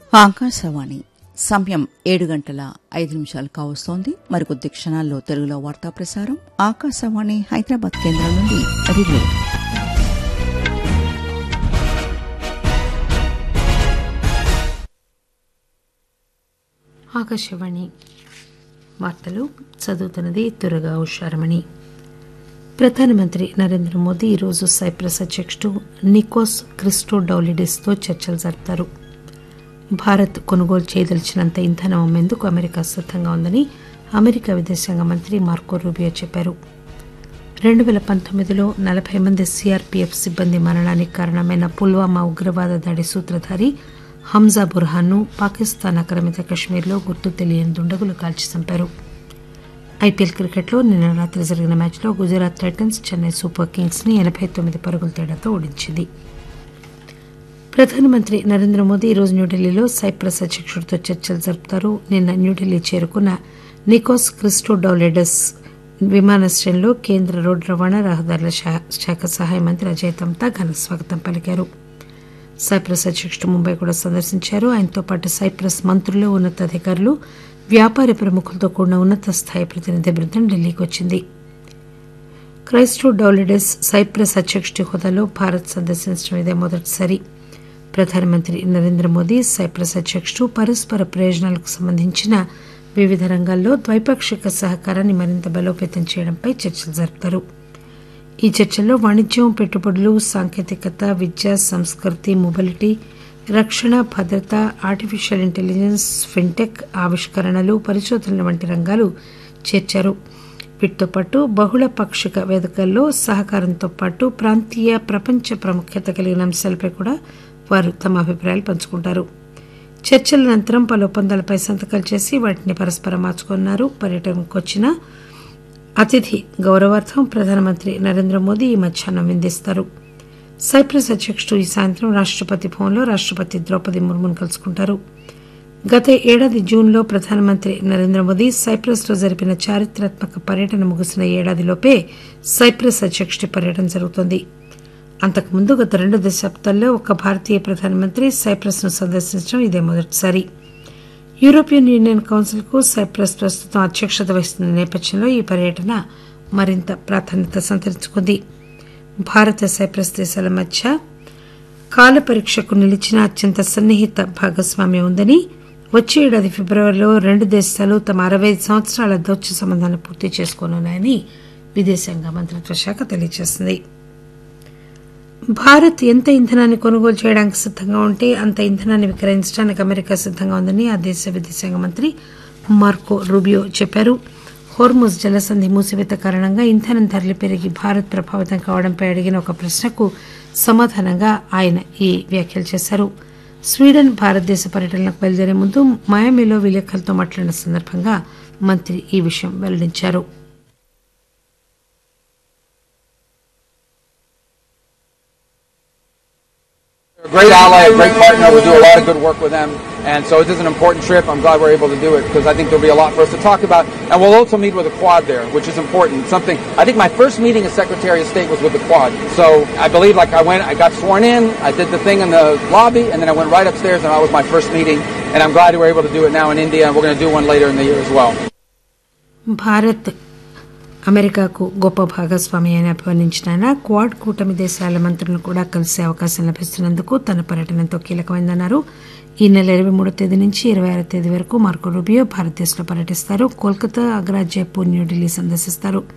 ఆకాశవాణి సమయం ఏడు గంటల ఐదు నిమిషాలు కావస్తోంది మరికొద్ది క్షణాల్లో తెలుగులో వార్తా ప్రసారం ఆకాశవాణి హైదరాబాద్ కేంద్రం నుండి రిలే ఆకాశవాణి వార్తలు చదువుతున్నది తురగా ఉషారమణి ప్రధానమంత్రి నరేంద్ర మోదీ ఈరోజు సైప్రస్ అధ్యక్షుడు నికోస్ క్రిస్టోడౌలిడిస్తో చర్చలు జరుపుతారు భారత్ కొనుగోలు చేయదలిచినంత ఇంధనం అమ్మేందుకు అమెరికా సిద్ధంగా ఉందని అమెరికా విదేశాంగ మంత్రి మార్కో రూబియో చెప్పారు రెండు వేల పంతొమ్మిదిలో నలభై మంది సిఆర్పీఎఫ్ సిబ్బంది మరణానికి కారణమైన పుల్వామా ఉగ్రవాద దాడి సూత్రధారి హంజా బుర్హాన్ను పాకిస్తాన్ ఆక్రమిత కశ్మీర్లో గుర్తు తెలియని దుండగులు కాల్చి చంపారు ఐపీఎల్ క్రికెట్లో నిన్న రాత్రి జరిగిన మ్యాచ్లో Gujarat Titans Chennai Super Kings ని ఎనభై తొమ్మిది పరుగుల తేడాతో ఓడించింది ప్రధానమంత్రి నరేంద్ర మోదీ ఈరోజు న్యూఢిల్లీలో సైప్రస్ అధ్యక్షుడితో చర్చలు జరుపుతారు నిన్న న్యూఢిల్లీ చేరుకున్న నికోస్ క్రిస్టోడౌలెడస్ విమానాశ్రయంలో కేంద్ర రోడ్డు రవాణా రహదారుల శాఖ సహాయ మంత్రి అజయ్ తమ్తా ఘన స్వాగతం పలికారు సైప్రస్ అధ్యక్షుడు ముంబై కూడా సందర్శించారు ఆయనతో పాటు సైప్రస్ మంత్రులు ఉన్నతాధికారులు వ్యాపార ప్రముఖులతో కూడిన ఉన్నత స్థాయి ప్రతినిధి బృందం ఢిల్లీకి వచ్చింది క్రైస్టో డౌలిడెస్ సైప్రస్ అధ్యక్షుడి హోదాలో భారత్ సందర్శించడం ఇదే మొదటిసారి ప్రధానమంత్రి నరేంద్ర మోదీ సైప్రస్ అధ్యక్షుడు పరస్పర ప్రయోజనాలకు సంబంధించిన వివిధ రంగాల్లో ద్వైపాక్షిక సహకారాన్ని మరింత బలోపేతం చేయడంపై చర్చలు జరుపుతారు ఈ చర్చల్లో వాణిజ్యం పెట్టుబడులు సాంకేతికత విద్య సంస్కృతి మొబిలిటీ రక్షణ భద్రత ఆర్టిఫిషియల్ ఇంటెలిజెన్స్ ఫిన్టెక్ ఆవిష్కరణలు పరిశోధనల వంటి రంగాలు చేర్చారు వీటితో పాటు బహుళ పాక్షిక వేదికల్లో సహకారంతో పాటు ప్రాంతీయ ప్రపంచ ప్రాముఖ్యత కలిగిన అంశాలపై కూడా వారు తమ అభిప్రాయాలు పంచుకుంటారు చర్చల అనంతరం పలు ఒప్పందాలపై సంతకాలు చేసి వాటిని పరస్పరం మార్చుకున్నారు పర్యటనకు వచ్చిన అతిథి గౌరవార్థం ప్రధానమంత్రి నరేంద్ర మోదీ ఈ మధ్యాహ్నం విందిస్తారు సైప్రస్ అధ్యక్షుడు ఈ సాయంత్రం రాష్టపతి భవన్లో రాష్టపతి ద్రౌపది ముర్మును కలుసుకుంటారు గత ఏడాది జూన్లో ప్రధానమంత్రి నరేంద్ర మోదీ సైప్రస్ లో జరిపిన చారిత్రాత్మక పర్యటన ముగిసిన ఏడాదిలోపే సైప్రస్ అధ్యక్షుడి పర్యటన జరుగుతోంది అంతకుముందు గత రెండు దశాబ్దాల్లో ఒక భారతీయ ప్రధానమంత్రి సైప్రస్ ను సందర్శించడం ఇదే మొదటిసారి యూరోపియన్ యూనియన్ కౌన్సిల్ కు సైప్రస్ ప్రస్తుతం అధ్యక్షత వహిస్తున్న నేపథ్యంలో ఈ పర్యటన మరింత ప్రాధాన్యత సంతరించుకుంది భారత సైప్రస్ దేశాల మధ్య కాల పరీక్షకు నిలిచిన అత్యంత సన్నిహిత భాగస్వామ్యం ఉందని వచ్చే ఏడాది ఫిబ్రవరిలో రెండు దేశాలు తమ అరవై సంవత్సరాల దౌత్య సంబంధాన్ని పూర్తి చేసుకోనున్నాయని విదేశాంగ మంత్రిత్వ శాఖ తెలియజేసింది భారత్ ఎంత ఇంధనాన్ని కొనుగోలు చేయడానికి సిద్ధంగా ఉంటే అంత ఇంధనాన్ని విక్రయించడానికి అమెరికా సిద్ధంగా ఉందని ఆ దేశ విదేశాంగ మంత్రి మార్కో రూబియో చెప్పారు హోర్ముజ్ జలసంధి మూసివేత కారణంగా ఇంధనం ధరలు పెరిగి భారత్ ప్రభావితం కావడంపై అడిగిన ఒక ప్రశ్నకు సమాధానంగా ఆయన ఈ వ్యాఖ్యలు చేశారు స్వీడన్ భారతదేశ పర్యటనలకు బయలుదేరే ముందు మయామిలో విలేకరులతో మాట్లాడిన సందర్భంగా మంత్రి ఈ విషయం వెల్లడించారు a great ally, a great partner. We do a lot of good work with them. And so it is an important trip. I'm glad we're able to do it because I think there'll be a lot for us to talk about. And we'll also meet with the Quad there, which is important. Something, I think my first meeting as Secretary of State was with the Quad. So I believe like I went, I got sworn in, I did the thing in the lobby, and then I went right upstairs and that was my first meeting. And I'm glad we were able to do it now in India and we're going to do one later in the year as well. Bharat అమెరికాకు గొప్ప భాగస్వామి అని అభివర్ణించిన ఆయన quad కూటమి దేశాల మంత్రులను కూడా కలిసే అవకాశం లభిస్తున్నందుకు తన పర్యటన ఎంతో కీలకమైందన్నారు ఈ నెల ఇరవై మూడో తేదీ నుంచి ఇరవై ఆరో తేదీ వరకు మార్కో రూబియో భారతదేశంలో పర్యటిస్తారు కోల్కతా అగ్రా జైపూర్ న్యూఢిల్లీ సందర్శిస్తారు